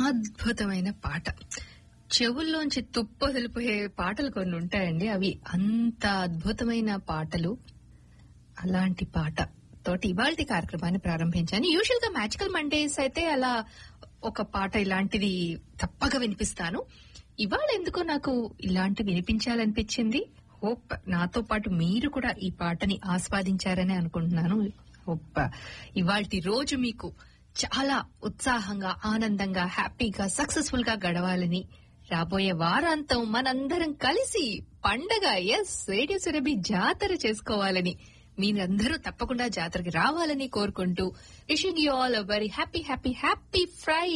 మహాద్భుతమైన పాట చెవుల్లోంచి తుప్పొదిలిపోయే పాటలు కొన్ని ఉంటాయండి అవి అంత అద్భుతమైన పాటలు అలాంటి పాట తోటి ఇవాళ కార్యక్రమాన్ని ప్రారంభించాను యూజువల్ గా మ్యాజికల్ మండేస్ అయితే అలా ఒక పాట ఇలాంటిది తప్పక వినిపిస్తాను ఇవాళ ఎందుకో నాకు ఇలాంటి వినిపించాలనిపించింది హోప్ నాతో పాటు మీరు కూడా ఈ పాటని ఆస్వాదించారని అనుకుంటున్నాను హోప్ ఇవాల్టి రోజు మీకు చాలా ఉత్సాహంగా ఆనందంగా హ్యాపీగా సక్సెస్ఫుల్ గా గడవాలని రాబోయే వారాంతం మనందరం కలిసి పండగ ఎస్ రేడియో సురభి జాతర చేసుకోవాలని మీరందరూ తప్పకుండా జాతరకి రావాలని కోరుకుంటూ wishing you all very happy happy happy fry